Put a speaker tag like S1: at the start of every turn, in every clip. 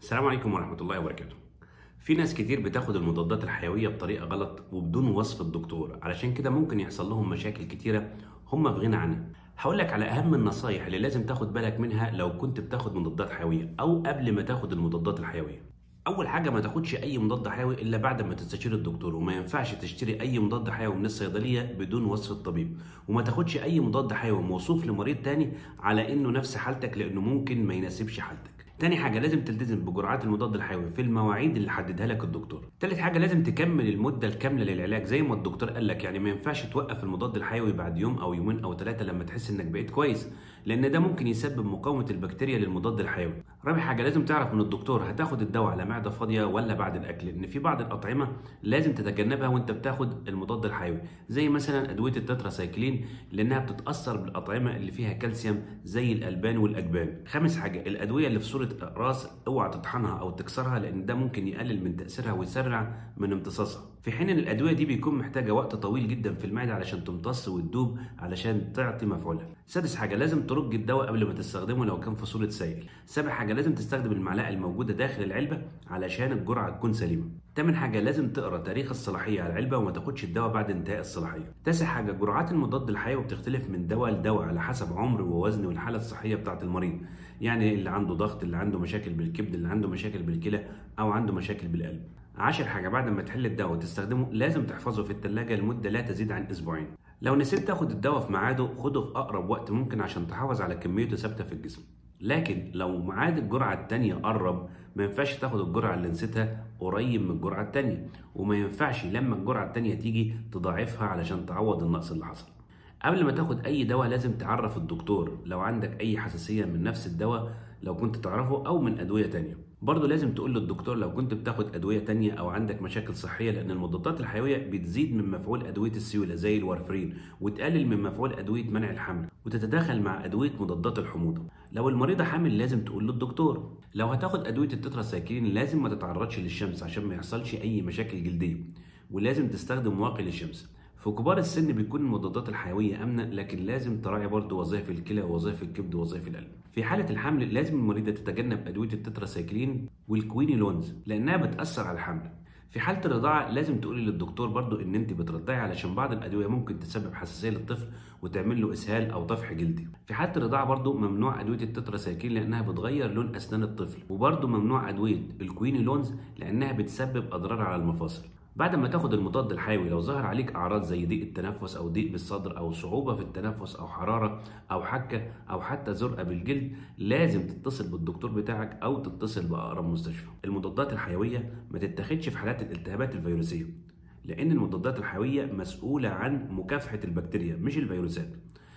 S1: السلام عليكم ورحمة الله وبركاته. في ناس كتير بتاخد المضادات الحيوية بطريقة غلط وبدون وصف الدكتور، علشان كده ممكن يحصل لهم مشاكل كتيرة هم في غنى عنها. هقول لك على أهم النصايح اللي لازم تاخد بالك منها لو كنت بتاخد مضادات حيوية أو قبل ما تاخد المضادات الحيوية. أول حاجة ما تاخدش أي مضاد حيوي إلا بعد ما تستشير الدكتور وما ينفعش تشتري أي مضاد حيوي من الصيدلية بدون وصف الطبيب وما تاخدش أي مضاد حيوي موصوف لمريض تاني على إنه نفس حالتك لأنه ممكن ما يناسبش حالتك. تاني حاجة لازم تلتزم بجرعات المضاد الحيوي في المواعيد اللي حددها لك الدكتور. تالت حاجة لازم تكمل المدة الكاملة للعلاج زي ما الدكتور قال لك يعني ما ينفعش توقف المضاد الحيوي بعد يوم أو يومين أو ثلاثة لما تحس إنك بقيت كويس لأن ده ممكن يسبب مقاومة البكتيريا للمضاد الحيوي. رابع حاجة لازم تعرف من الدكتور هتاخد الدواء على معدة فاضية ولا بعد الأكل لأن في بعض الأطعمة لازم تتجنبها وأنت بتاخد المضاد الحيوي زي مثلا أدوية التتراسايكلين لأنها بتتأثر بالأطعمة اللي فيها كالسيوم زي الألبان والأجبان. خامس حاجة الأدوية اللي في صورة أقراص اوعى تطحنها أو تكسرها لأن ده ممكن يقلل من تأثيرها ويسرع من امتصاصها. في حين ان الادويه دي بيكون محتاجه وقت طويل جدا في المعده علشان تمتص وتدوب علشان تعطي مفعولها سادس حاجه لازم ترج الدواء قبل ما تستخدمه لو كان في صوره سائل سابع حاجه لازم تستخدم المعلقه الموجوده داخل العلبه علشان الجرعه تكون سليمه تامن حاجه لازم تقرا تاريخ الصلاحيه على العلبه وما تاخدش الدواء بعد انتهاء الصلاحيه تاسع حاجه جرعات المضاد الحيوي بتختلف من دواء لدواء على حسب عمر ووزن والحاله الصحيه بتاعه المريض يعني اللي عنده ضغط اللي عنده مشاكل بالكبد اللي عنده مشاكل بالكلى او عنده مشاكل بالقلب عاشر حاجة بعد ما تحل الدواء وتستخدمه لازم تحفظه في التلاجة لمدة لا تزيد عن أسبوعين. لو نسيت تاخد الدواء في ميعاده خده في أقرب وقت ممكن عشان تحافظ على كميته ثابتة في الجسم. لكن لو ميعاد الجرعة التانية قرب ما ينفعش تاخد الجرعة اللي نسيتها قريب من الجرعة التانية وما ينفعش لما الجرعة التانية تيجي تضاعفها علشان تعوض النقص اللي حصل. قبل ما تاخد أي دواء لازم تعرف الدكتور لو عندك أي حساسية من نفس الدواء لو كنت تعرفه أو من أدوية تانية. برضه لازم تقول للدكتور لو كنت بتاخد ادويه تانية او عندك مشاكل صحيه لان المضادات الحيويه بتزيد من مفعول ادويه السيوله زي الوارفرين وتقلل من مفعول ادويه منع الحمل وتتداخل مع ادويه مضادات الحموضه لو المريضه حامل لازم تقول للدكتور لو هتاخد ادويه التتراسايكلين لازم ما تتعرضش للشمس عشان ما يحصلش اي مشاكل جلديه ولازم تستخدم واقي للشمس في كبار السن بيكون المضادات الحيويه امنه لكن لازم تراعي برضه وظائف الكلى ووظائف الكبد ووظائف القلب. في حاله الحمل لازم المريضه تتجنب ادويه التتراسايكلين والكوينيلونز لانها بتاثر على الحمل. في حاله الرضاعه لازم تقولي للدكتور برضه ان انت بترضعي علشان بعض الادويه ممكن تسبب حساسيه للطفل وتعمل له اسهال او طفح جلدي. في حاله الرضاعه برضه ممنوع ادويه التتراسايكلين لانها بتغير لون اسنان الطفل وبرضه ممنوع ادويه الكوينيلونز لانها بتسبب اضرار على المفاصل. بعد ما تاخد المضاد الحيوي لو ظهر عليك اعراض زي ضيق التنفس او ضيق بالصدر او صعوبه في التنفس او حراره او حكه او حتى زرقه بالجلد لازم تتصل بالدكتور بتاعك او تتصل باقرب مستشفى المضادات الحيويه ما تتاخدش في حالات الالتهابات الفيروسيه لان المضادات الحيويه مسؤوله عن مكافحه البكتيريا مش الفيروسات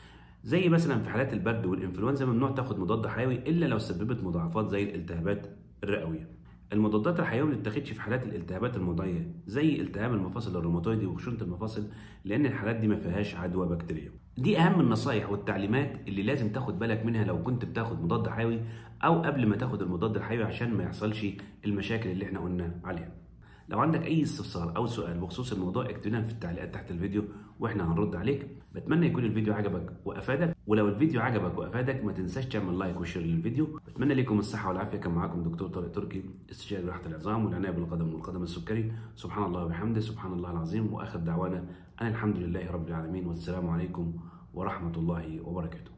S1: زي مثلا في حالات البرد والانفلونزا ممنوع تاخد مضاد حيوي الا لو سببت مضاعفات زي الالتهابات الرئويه المضادات الحيويه ما بتتاخدش في حالات الالتهابات المضية زي التهاب المفاصل الروماتويدي وخشونه المفاصل لان الحالات دي ما فيهاش عدوى بكتيريه. دي اهم النصايح والتعليمات اللي لازم تاخد بالك منها لو كنت بتاخد مضاد حيوي او قبل ما تاخد المضاد الحيوي عشان ما يحصلش المشاكل اللي احنا قلنا عليها. لو عندك اي استفسار او سؤال بخصوص الموضوع اكتب لنا في التعليقات تحت الفيديو واحنا هنرد عليك بتمنى يكون الفيديو عجبك وافادك ولو الفيديو عجبك وافادك ما تنساش تعمل لايك وشير للفيديو بتمنى لكم الصحه والعافيه كان معاكم دكتور طارق تركي استشاري جراحه العظام والعنايه بالقدم والقدم السكري سبحان الله وبحمده سبحان الله العظيم واخر دعوانا انا الحمد لله رب العالمين والسلام عليكم ورحمه الله وبركاته